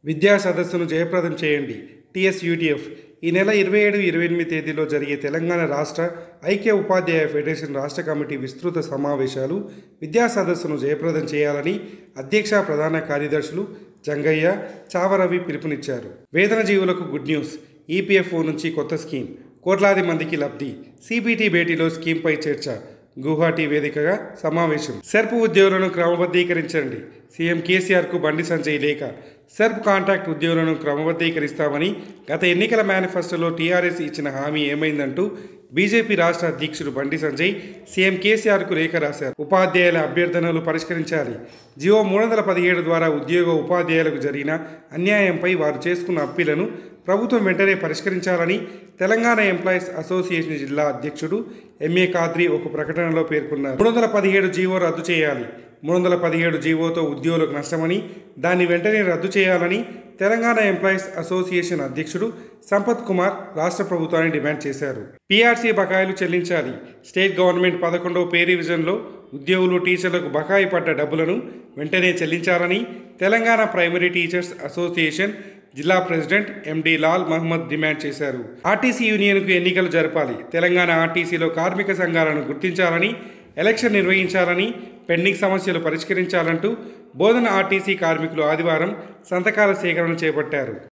విద్యా సదస్సును జయప్రదం చేయండి టిఎస్ యూటీఎఫ్ ఈ నెల ఇరవై ఏడు ఇరవై ఎనిమిది తేదీలో జరిగే తెలంగాణ రాష్ట్ర ఐక్య ఉపాధ్యాయ ఫెడరేషన్ రాష్ట్ర కమిటీ విస్తృత సమావేశాలు విద్యా సదస్సును జయప్రదం చేయాలని అధ్యక్ష ప్రధాన కార్యదర్శులు జంగయ్య చావరవి పిలుపునిచ్చారు వేతన జీవులకు గుడ్ న్యూస్ ఈపీఎఫ్ఓ నుంచి కొత్త స్కీమ్ కోట్లాది మందికి లబ్ధి సిబిటి భేటీలో స్కీమ్పై చర్చ గువాహటి వేదికగా సమావేశం సెర్ప్ ఉద్యోగులను క్రమబద్ధీకరించండి సీఎం కేసీఆర్కు బండి సంజయ్ లేఖ సెర్ప్ కాంట్రాక్ట్ ఉద్యోగులను క్రమబద్ధీకరిస్తామని గత ఎన్నికల మేనిఫెస్టోలో టీఆర్ఎస్ ఇచ్చిన హామీ ఏమైందంటూ బీజేపీ రాష్ట్ర అధ్యక్షుడు బండి సంజయ్ సీఎం కేసీఆర్కు లేఖ రాశారు ఉపాధ్యాయుల అభ్యర్థనలు పరిష్కరించాలి జియో మూడు వందల పదిహేడు ద్వారా ఉద్యోగ ఉపాధ్యాయులకు జరిగిన అన్యాయంపై వారు చేసుకున్న అప్పీలను ప్రభుత్వం వెంటనే పరిష్కరించాలని తెలంగాణ ఎంప్లాయీస్ అసోసియేషన్ జిల్లా అధ్యక్షుడు ఎంఏ కాద్రి ఒక ప్రకటనలో పేర్కొన్నారు మూడు వందల పదిహేడు జీవో రద్దు చేయాలి మూడు వందల పదిహేడు జీవోతో ఉద్యోగులకు నష్టమని దాన్ని వెంటనే రద్దు చేయాలని తెలంగాణ ఎంప్లాయీస్ అసోసియేషన్ అధ్యక్షుడు సంపత్ కుమార్ రాష్ట్ర ప్రభుత్వాన్ని డిమాండ్ చేశారు పీఆర్సీ బకాయిలు చెల్లించాలి స్టేట్ గవర్నమెంట్ పదకొండవ పే రివిజన్లో ఉద్యోగులు టీచర్లకు బకాయి పడ్డ డబ్బులను వెంటనే చెల్లించాలని తెలంగాణ ప్రైమరీ టీచర్స్ అసోసియేషన్ జిల్లా president MD Lal Mohammed demand చేశారు ఆర్టీసీ యూనియన్కు ఎన్నికలు జరపాలి తెలంగాణ ఆర్టీసీలో కార్మిక సంఘాలను గుర్తించాలని ఎలక్షన్ నిర్వహించాలని పెండింగ్ సమస్యలు పరిష్కరించాలంటూ బోధన ఆర్టీసీ కార్మికులు ఆదివారం సంతకాల సేకరణ చేపట్టారు